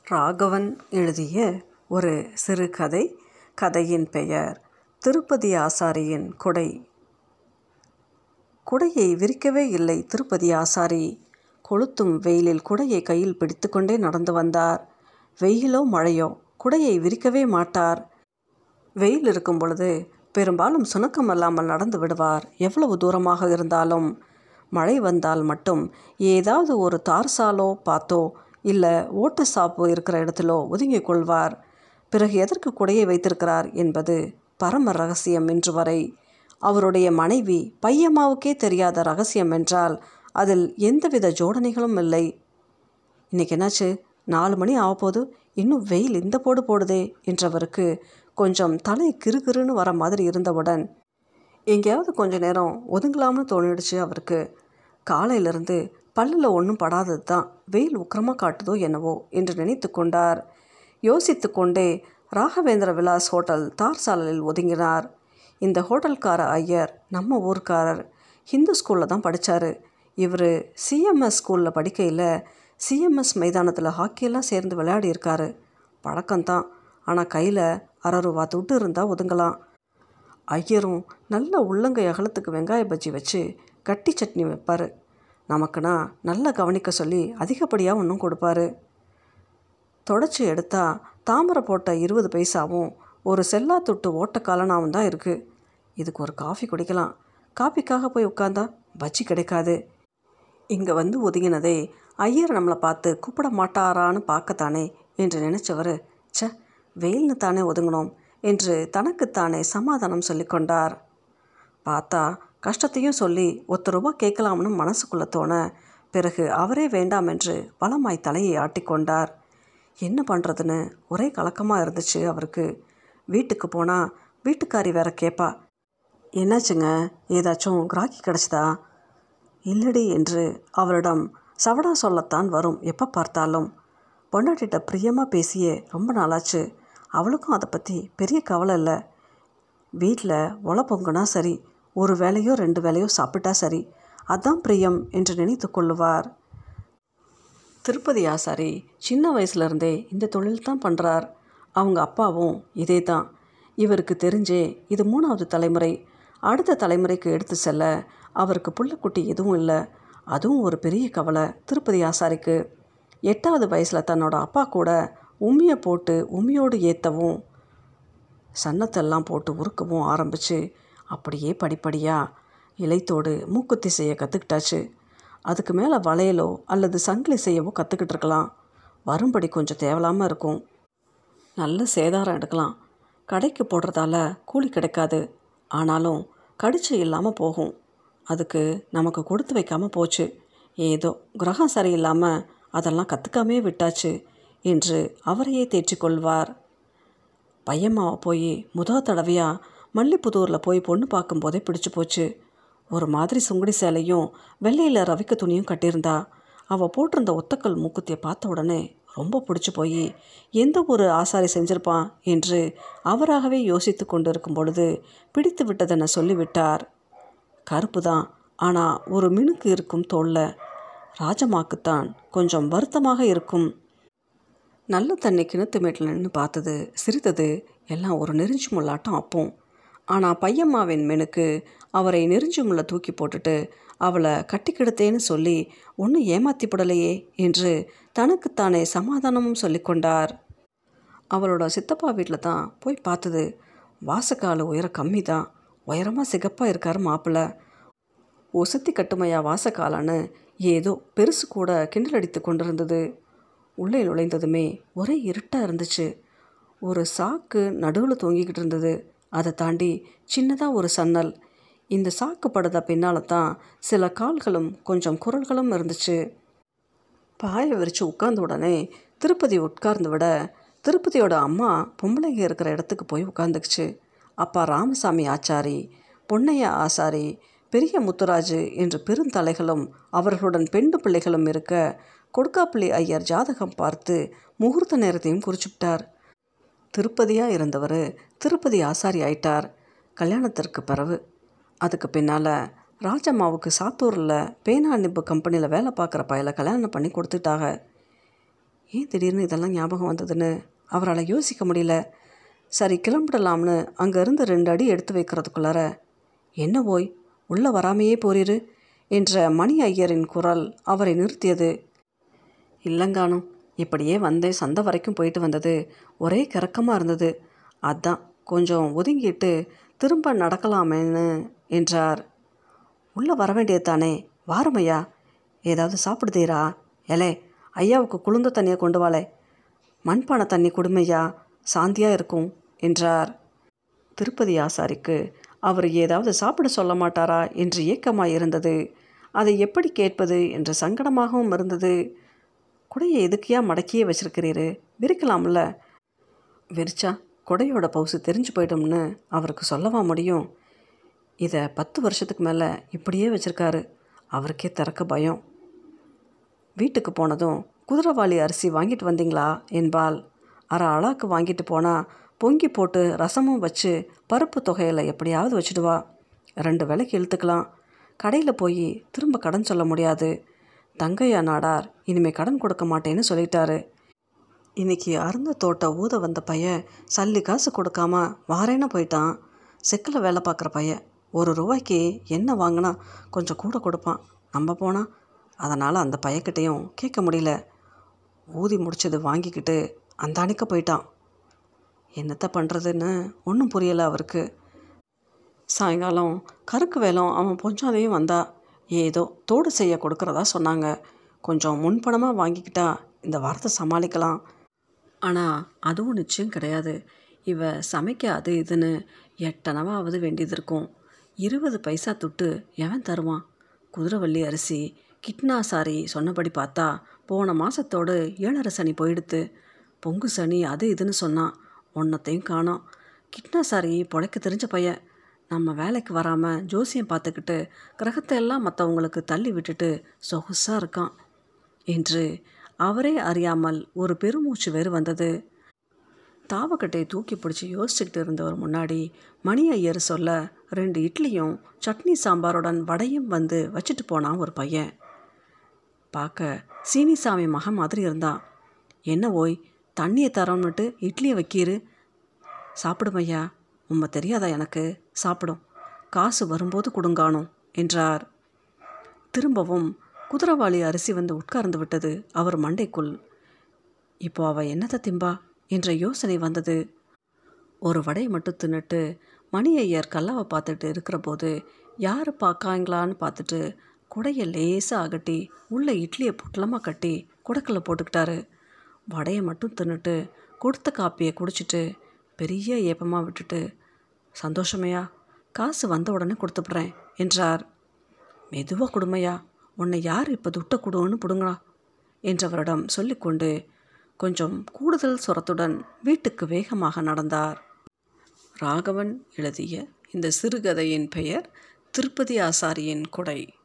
ராகவன் எழுதிய ஒரு சிறுகதை கதையின் பெயர் திருப்பதி ஆசாரியின் குடை குடையை விரிக்கவே இல்லை திருப்பதி ஆசாரி கொளுத்தும் வெயிலில் குடையை கையில் பிடித்துக்கொண்டே நடந்து வந்தார் வெயிலோ மழையோ குடையை விரிக்கவே மாட்டார் வெயில் இருக்கும் பொழுது பெரும்பாலும் சுணக்கம் இல்லாமல் நடந்து விடுவார் எவ்வளவு தூரமாக இருந்தாலும் மழை வந்தால் மட்டும் ஏதாவது ஒரு தார்சாலோ பார்த்தோ இல்லை ஓட்ட சாப்பு இருக்கிற இடத்திலோ ஒதுங்கிக் கொள்வார் பிறகு எதற்கு குடையை வைத்திருக்கிறார் என்பது பரம ரகசியம் இன்று வரை அவருடைய மனைவி பையம்மாவுக்கே தெரியாத ரகசியம் என்றால் அதில் எந்தவித ஜோடனைகளும் இல்லை இன்னைக்கு என்னாச்சு நாலு மணி ஆகப்போது இன்னும் வெயில் இந்த போடு போடுதே என்றவருக்கு கொஞ்சம் தலை கிறுகிறுன்னு வர மாதிரி இருந்தவுடன் எங்கேயாவது கொஞ்ச நேரம் ஒதுங்கலாம்னு தோணிடுச்சு அவருக்கு காலையிலிருந்து பல்லில் ஒன்றும் படாதது தான் வெயில் உக்கிரமாக காட்டுதோ என்னவோ என்று நினைத்து கொண்டார் யோசித்து கொண்டே ராகவேந்திர விலாஸ் ஹோட்டல் தார் சாலையில் ஒதுங்கினார் இந்த ஹோட்டல்கார ஐயர் நம்ம ஊர்க்காரர் ஹிந்து ஸ்கூலில் தான் படித்தார் இவர் சிஎம்எஸ் ஸ்கூலில் படிக்கையில் சிஎம்எஸ் மைதானத்தில் ஹாக்கியெல்லாம் சேர்ந்து விளையாடி இருக்காரு பழக்கம்தான் ஆனால் கையில் அரை ரூபா துட்டு இருந்தால் ஒதுங்கலாம் ஐயரும் நல்ல உள்ளங்கை அகலத்துக்கு வெங்காய பஜ்ஜி வச்சு கட்டி சட்னி வைப்பார் நமக்குன்னா நல்லா கவனிக்க சொல்லி அதிகப்படியாக ஒன்றும் கொடுப்பாரு தொடச்சி எடுத்தால் தாமரை போட்ட இருபது பைசாவும் ஒரு செல்லா தொட்டு ஓட்ட காலனாவும் தான் இருக்குது இதுக்கு ஒரு காஃபி குடிக்கலாம் காஃபிக்காக போய் உட்காந்தா பஜ்ஜி கிடைக்காது இங்கே வந்து ஒதுங்கினதே ஐயர் நம்மளை பார்த்து கூப்பிட மாட்டாரான்னு பார்க்கத்தானே என்று நினைச்சவர் ச்சே வெயில்னு தானே ஒதுங்கினோம் என்று தனக்குத்தானே சமாதானம் சொல்லிக்கொண்டார் பார்த்தா கஷ்டத்தையும் சொல்லி ஒத்த ரூபா கேட்கலாம்னு மனசுக்குள்ளே தோண பிறகு அவரே வேண்டாம் என்று பலமாய் தலையை ஆட்டிக்கொண்டார் என்ன பண்ணுறதுன்னு ஒரே கலக்கமாக இருந்துச்சு அவருக்கு வீட்டுக்கு போனால் வீட்டுக்காரி வேற கேட்பா என்னாச்சுங்க ஏதாச்சும் கிராக்கி கிடச்சிதா இல்லடி என்று அவரிடம் சவடா சொல்லத்தான் வரும் எப்போ பார்த்தாலும் பொண்டாட்டிட்ட பிரியமாக பேசியே ரொம்ப நாளாச்சு அவளுக்கும் அதை பற்றி பெரிய கவலை இல்லை வீட்டில் ஒலை பொங்குனா சரி ஒரு வேலையோ ரெண்டு வேலையோ சாப்பிட்டா சரி அதான் பிரியம் என்று நினைத்து கொள்ளுவார் திருப்பதி ஆசாரி சின்ன வயசுலேருந்தே இந்த தொழில் தான் பண்ணுறார் அவங்க அப்பாவும் இதே தான் இவருக்கு தெரிஞ்சே இது மூணாவது தலைமுறை அடுத்த தலைமுறைக்கு எடுத்து செல்ல அவருக்கு புள்ளக்குட்டி எதுவும் இல்லை அதுவும் ஒரு பெரிய கவலை திருப்பதி ஆசாரிக்கு எட்டாவது வயசில் தன்னோட அப்பா கூட உம்மியை போட்டு உம்மியோடு ஏற்றவும் சன்னத்தெல்லாம் போட்டு உருக்கவும் ஆரம்பித்து அப்படியே படிப்படியாக இலைத்தோடு மூக்குத்தி செய்ய கற்றுக்கிட்டாச்சு அதுக்கு மேலே வளையலோ அல்லது சங்கிலி செய்யவோ கற்றுக்கிட்டு இருக்கலாம் வரும்படி கொஞ்சம் தேவலாமல் இருக்கும் நல்ல சேதாரம் எடுக்கலாம் கடைக்கு போடுறதால கூலி கிடைக்காது ஆனாலும் கடிச்சு இல்லாமல் போகும் அதுக்கு நமக்கு கொடுத்து வைக்காமல் போச்சு ஏதோ கிரகம் சரியில்லாமல் அதெல்லாம் கற்றுக்காமே விட்டாச்சு என்று அவரையே தேற்றிக்கொள்வார் பையம்மாவை போய் முதல் தடவையாக மல்லிப்புதூரில் போய் பொண்ணு பார்க்கும்போதே பிடிச்சு போச்சு ஒரு மாதிரி சுங்குடி சேலையும் வெள்ளையில் ரவிக்க துணியும் கட்டியிருந்தா அவள் போட்டிருந்த ஒத்தக்கல் மூக்குத்தியை பார்த்த உடனே ரொம்ப பிடிச்சி போய் எந்த ஒரு ஆசாரி செஞ்சிருப்பான் என்று அவராகவே யோசித்து கொண்டிருக்கும் பொழுது பிடித்து விட்டதென சொல்லிவிட்டார் கருப்பு தான் ஆனால் ஒரு மினுக்கு இருக்கும் தோல்ல ராஜமாக்குத்தான் கொஞ்சம் வருத்தமாக இருக்கும் நல்ல தண்ணி கிணத்து மேட்டில் நின்று பார்த்தது சிரித்தது எல்லாம் ஒரு நெறிஞ்சு முள்ளாட்டம் அப்போம் ஆனால் பையம்மாவின் மெனுக்கு அவரை நெறிஞ்சு முள்ள தூக்கி போட்டுட்டு அவளை கட்டிக்கிடுத்தேன்னு சொல்லி ஒன்றும் ஏமாத்தி படலையே என்று தனக்குத்தானே சமாதானமும் சொல்லிக்கொண்டார் அவளோட சித்தப்பா வீட்டில் தான் போய் பார்த்தது வாசக்கால் உயரம் கம்மி தான் உயரமாக சிகப்பாக இருக்கார் மாப்பிள்ளை ஒசத்தி கட்டுமையா வாசக்காலான்னு ஏதோ பெருசு கூட கிண்டல் அடித்து கொண்டிருந்தது உள்ளே நுழைந்ததுமே ஒரே இருட்டாக இருந்துச்சு ஒரு சாக்கு நடுவில் தொங்கிக்கிட்டு இருந்தது அதை தாண்டி சின்னதாக ஒரு சன்னல் இந்த சாக்கு படுத பின்னால் தான் சில கால்களும் கொஞ்சம் குரல்களும் இருந்துச்சு பாயை விரித்து உட்கார்ந்த உடனே திருப்பதி உட்கார்ந்து விட திருப்பதியோட அம்மா பொம்பளைங்க இருக்கிற இடத்துக்கு போய் உட்காந்துக்குச்சு அப்பா ராமசாமி ஆச்சாரி பொன்னையா ஆசாரி பெரிய முத்துராஜு என்ற பெருந்தலைகளும் அவர்களுடன் பெண்டு பிள்ளைகளும் இருக்க கொடுக்காப்புளி ஐயர் ஜாதகம் பார்த்து முகூர்த்த நேரத்தையும் குறிச்சுவிட்டார் திருப்பதியாக இருந்தவர் திருப்பதி ஆசாரி ஆயிட்டார் கல்யாணத்திற்கு பிறகு அதுக்கு பின்னால் ராஜம்மாவுக்கு சாத்தூரில் பேனா நிப்பு கம்பெனியில் வேலை பார்க்குற பயலை கல்யாணம் பண்ணி கொடுத்துட்டாங்க ஏன் திடீர்னு இதெல்லாம் ஞாபகம் வந்ததுன்னு அவரால் யோசிக்க முடியல சரி கிளம்பிடலாம்னு அங்கேருந்து ரெண்டு அடி எடுத்து வைக்கிறதுக்குள்ளார என்ன ஓய் உள்ளே வராமையே போறீரு என்ற மணி ஐயரின் குரல் அவரை நிறுத்தியது இல்லைங்கானும் இப்படியே வந்தேன் சந்தை வரைக்கும் போயிட்டு வந்தது ஒரே கிறக்கமாக இருந்தது அதான் கொஞ்சம் ஒதுங்கிட்டு திரும்ப நடக்கலாமேன்னு என்றார் உள்ளே வர வேண்டியது தானே வாரமையா ஏதாவது சாப்பிடுதீரா எலே ஐயாவுக்கு குளிர்ந்த தண்ணியை கொண்டு வாளே மண்பானை தண்ணி கொடுமையா சாந்தியாக இருக்கும் என்றார் திருப்பதி ஆசாரிக்கு அவர் ஏதாவது சாப்பிட சொல்ல மாட்டாரா என்று ஏக்கமாக இருந்தது அதை எப்படி கேட்பது என்ற சங்கடமாகவும் இருந்தது குடையை எதுக்கியா மடக்கியே வச்சிருக்கிறீரு விரிக்கலாம்ல விரிச்சா குடையோட பவுசு தெரிஞ்சு போயிடும்னு அவருக்கு சொல்லவா முடியும் இதை பத்து வருஷத்துக்கு மேலே இப்படியே வச்சுருக்காரு அவருக்கே திறக்க பயம் வீட்டுக்கு போனதும் குதிரைவாளி அரிசி வாங்கிட்டு வந்தீங்களா என்பாள் அரை அளாக்கு வாங்கிட்டு போனால் பொங்கி போட்டு ரசமும் வச்சு பருப்பு தொகையில் எப்படியாவது வச்சுடுவா ரெண்டு விலைக்கு இழுத்துக்கலாம் கடையில் போய் திரும்ப கடன் சொல்ல முடியாது தங்கையா நாடார் இனிமே கடன் கொடுக்க மாட்டேன்னு சொல்லிட்டாரு இன்னைக்கு அருந்த தோட்ட ஊத வந்த பையன் சல்லி காசு கொடுக்காம வாரேன்னு போயிட்டான் செக்கில் வேலை பார்க்குற பையன் ஒரு ரூபாய்க்கு என்ன வாங்கினா கொஞ்சம் கூட கொடுப்பான் நம்ம போனால் அதனால் அந்த பையன்கிட்டையும் கேட்க முடியல ஊதி முடிச்சது வாங்கிக்கிட்டு அந்த அணிக்க போயிட்டான் என்னத்த பண்ணுறதுன்னு ஒன்றும் புரியலை அவருக்கு சாயங்காலம் கருக்கு வேலம் அவன் பொஞ்சாதையும் வந்தா ஏதோ தோடு செய்ய கொடுக்குறதா சொன்னாங்க கொஞ்சம் முன்பணமாக வாங்கிக்கிட்டா இந்த வாரத்தை சமாளிக்கலாம் ஆனால் அதுவும் நிச்சயம் கிடையாது இவ சமைக்க அது இதுன்னு எட்டனவாவது வேண்டியது இருக்கும் இருபது பைசா துட்டு எவன் தருவான் குதிரைவள்ளி அரிசி கிட்னா சாரி சொன்னபடி பார்த்தா போன மாதத்தோடு ஏழரை சனி போயிடுத்து பொங்கு சனி அது இதுன்னு சொன்னான் ஒன்றத்தையும் காணோம் கிட்னா சாரி பொழைக்க தெரிஞ்ச பையன் நம்ம வேலைக்கு வராமல் ஜோசியம் பார்த்துக்கிட்டு கிரகத்தை எல்லாம் மற்றவங்களுக்கு தள்ளி விட்டுட்டு சொகுசாக இருக்கான் என்று அவரே அறியாமல் ஒரு பெருமூச்சு வேறு வந்தது தாவக்கட்டை தூக்கி பிடிச்சி யோசிச்சுக்கிட்டு இருந்தவர் முன்னாடி மணி ஐயர் சொல்ல ரெண்டு இட்லியும் சட்னி சாம்பாருடன் வடையும் வந்து வச்சுட்டு போனான் ஒரு பையன் பார்க்க சீனிசாமி மகன் மாதிரி இருந்தான் என்ன ஓய் தண்ணியை தரோன்னுட்டு இட்லியை வைக்கீரு சாப்பிடுமையா உண்மை தெரியாதா எனக்கு சாப்பிடும் காசு வரும்போது கொடுங்காணும் என்றார் திரும்பவும் குதிரவாளி அரிசி வந்து உட்கார்ந்து விட்டது அவர் மண்டைக்குள் இப்போ அவ என்னத்தை திம்பா என்ற யோசனை வந்தது ஒரு வடையை மட்டும் தின்னுட்டு மணி ஐயர் கல்லாவை பார்த்துட்டு இருக்கிற போது யார் பார்க்காங்களான்னு பார்த்துட்டு குடையை லேசாக அகட்டி உள்ள இட்லியை பொட்டலமாக கட்டி குடக்கில் போட்டுக்கிட்டாரு வடையை மட்டும் தின்னுட்டு கொடுத்த காப்பியை குடிச்சிட்டு பெரிய ஏப்பமாக விட்டுட்டு சந்தோஷமையா காசு வந்த உடனே கொடுத்துட்றேன் என்றார் மெதுவாக கொடுமையா உன்னை யார் இப்போ துட்ட கொடுன்னு பிடுங்களா என்றவரிடம் சொல்லிக்கொண்டு கொஞ்சம் கூடுதல் சுரத்துடன் வீட்டுக்கு வேகமாக நடந்தார் ராகவன் எழுதிய இந்த சிறுகதையின் பெயர் திருப்பதி ஆசாரியின் கொடை